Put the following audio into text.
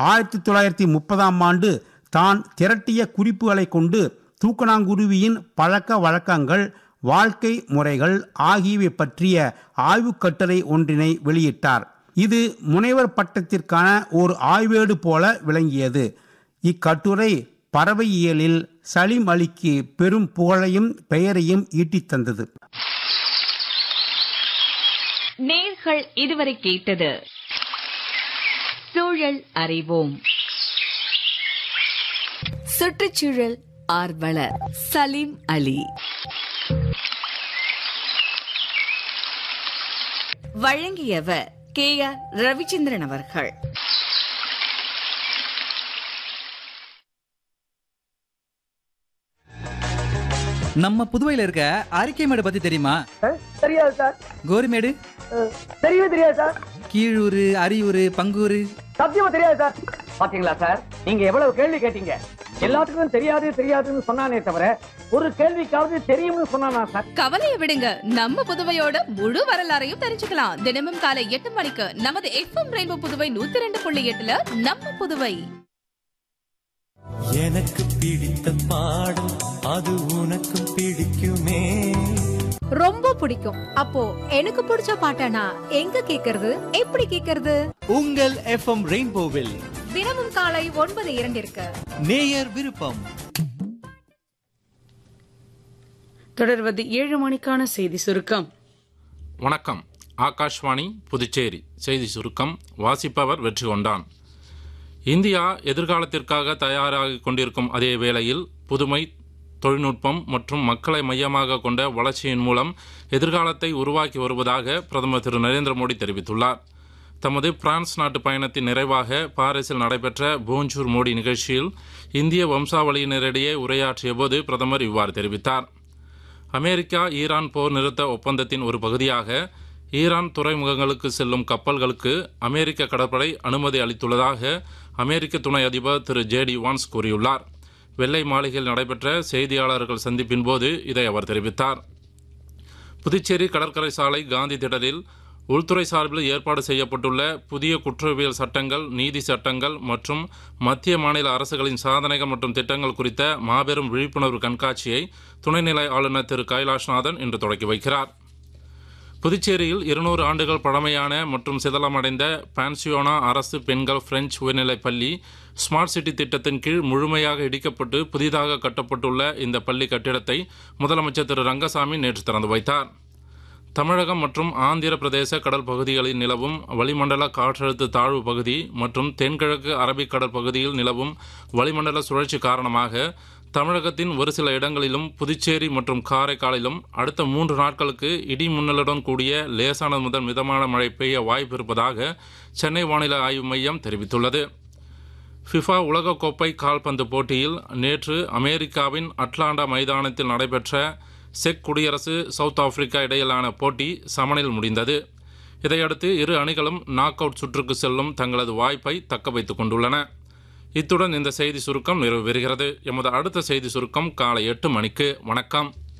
ஆயிரத்தி தொள்ளாயிரத்தி முப்பதாம் ஆண்டு தான் திரட்டிய குறிப்புகளை கொண்டு தூக்கணாங்குருவியின் பழக்க வழக்கங்கள் வாழ்க்கை முறைகள் ஆகியவை பற்றிய ஆய்வுக் கட்டுரை ஒன்றினை வெளியிட்டார் இது முனைவர் பட்டத்திற்கான ஒரு ஆய்வேடு போல விளங்கியது இக்கட்டுரை பறவையியலில் சலீம் அலிக்கு பெரும் புகழையும் பெயரையும் ஈட்டித் தந்தது நேர்கள் இதுவரை கேட்டது சூழல் அறிவோம் சுற்றுச்சூழல் ஆர்வலர் சலீம் அலி வழங்கியவர் கே ஆர் ரவிச்சந்திரன் அவர்கள் நம்ம புதுவையில இருக்க அரிக்கைமேடு பத்தி தெரியுமா தெரியாது சார் கோரிமேடு அஹ், தெரியவே தெரியாது சார் கீழூர் அரியூர் பங்கூர் சத்தியமா தெரியாது சார் பாத்தீங்களா சார் நீங்க எவ்வளவு கேள்வி கேட்டீங்க எல்லாத்துக்கும் தெரியாது தெரியாதுன்னு சொன்னானே தவிர ஒரு கேள்விக்காவது தெரியும்னு சொன்னானா சார் கவலையை விடுங்க நம்ம புதுவையோட முழு வரலாறையும் தெரிஞ்சுக்கலாம் தினமும் காலை எட்டு மணிக்கு நமது எஃப்எம் ரெயின்போ புதுவை நூத்தி ரெண்டு புள்ளி எட்டுல நம்ம புதுவை எனக்கு பிடித்த பாடல் அது உனக்கும் பிடிக்குமே ரொம்ப பிடிக்கும் அப்போ எனக்கு பிடிச்ச பாட்டனா எங்க கேக்குறது எப்படி கேக்குறது உங்கள் எஃப்எம் ரெயின்போவில் தினமும் காலை ஒன்பது இரண்டிற்கு நேயர் விருப்பம் தொடர்வது ஏழு மணிக்கான செய்தி சுருக்கம் வணக்கம் ஆகாஷ்வாணி புதுச்சேரி செய்தி சுருக்கம் வாசிப்பவர் வெற்றி கொண்டான் இந்தியா எதிர்காலத்திற்காக தயாராகிக் கொண்டிருக்கும் அதே வேளையில் புதுமை தொழில்நுட்பம் மற்றும் மக்களை மையமாக கொண்ட வளர்ச்சியின் மூலம் எதிர்காலத்தை உருவாக்கி வருவதாக பிரதமர் திரு நரேந்திர மோடி தெரிவித்துள்ளார் தமது பிரான்ஸ் நாட்டு பயணத்தின் நிறைவாக பாரிஸில் நடைபெற்ற போஞ்சூர் மோடி நிகழ்ச்சியில் இந்திய வம்சாவளியினரிடையே உரையாற்றிய போது பிரதமர் இவ்வாறு தெரிவித்தார் அமெரிக்கா ஈரான் போர் நிறுத்த ஒப்பந்தத்தின் ஒரு பகுதியாக ஈரான் துறைமுகங்களுக்கு செல்லும் கப்பல்களுக்கு அமெரிக்க கடற்படை அனுமதி அளித்துள்ளதாக அமெரிக்க துணை அதிபர் திரு ஜே டி வான்ஸ் கூறியுள்ளார் வெள்ளை மாளிகையில் நடைபெற்ற செய்தியாளர்கள் சந்திப்பின் போது இதை அவர் தெரிவித்தார் புதுச்சேரி கடற்கரை சாலை காந்தி திடலில் உள்துறை சார்பில் ஏற்பாடு செய்யப்பட்டுள்ள புதிய குற்றவியல் சட்டங்கள் நீதி சட்டங்கள் மற்றும் மத்திய மாநில அரசுகளின் சாதனைகள் மற்றும் திட்டங்கள் குறித்த மாபெரும் விழிப்புணர்வு கண்காட்சியை துணைநிலை ஆளுநர் திரு கைலாஷ்நாதன் இன்று தொடங்கி வைக்கிறார் புதுச்சேரியில் இருநூறு ஆண்டுகள் பழமையான மற்றும் சிதலமடைந்த பான்சியோனா அரசு பெண்கள் பிரெஞ்சு உயர்நிலைப் பள்ளி ஸ்மார்ட் சிட்டி திட்டத்தின் கீழ் முழுமையாக இடிக்கப்பட்டு புதிதாக கட்டப்பட்டுள்ள இந்த பள்ளி கட்டிடத்தை முதலமைச்சர் திரு ரங்கசாமி நேற்று திறந்து வைத்தார் தமிழகம் மற்றும் ஆந்திர பிரதேச கடல் பகுதிகளில் நிலவும் வளிமண்டல காற்றழுத்த தாழ்வு பகுதி மற்றும் தென்கிழக்கு அரபிக்கடல் பகுதியில் நிலவும் வளிமண்டல சுழற்சி காரணமாக தமிழகத்தின் ஒரு சில இடங்களிலும் புதுச்சேரி மற்றும் காரைக்காலிலும் அடுத்த மூன்று நாட்களுக்கு இடி முன்னலுடன் கூடிய லேசானது முதல் மிதமான மழை பெய்ய வாய்ப்பு இருப்பதாக சென்னை வானிலை ஆய்வு மையம் தெரிவித்துள்ளது ஃபிஃபா உலகக்கோப்பை கால்பந்து போட்டியில் நேற்று அமெரிக்காவின் அட்லாண்டா மைதானத்தில் நடைபெற்ற செக் குடியரசு சவுத் ஆப்பிரிக்கா இடையிலான போட்டி சமனில் முடிந்தது இதையடுத்து இரு அணிகளும் நாக் அவுட் சுற்றுக்கு செல்லும் தங்களது வாய்ப்பை தக்க வைத்துக் கொண்டுள்ளன இத்துடன் இந்த செய்தி சுருக்கம் நிறைவு பெறுகிறது எமது அடுத்த செய்தி சுருக்கம் காலை எட்டு மணிக்கு வணக்கம்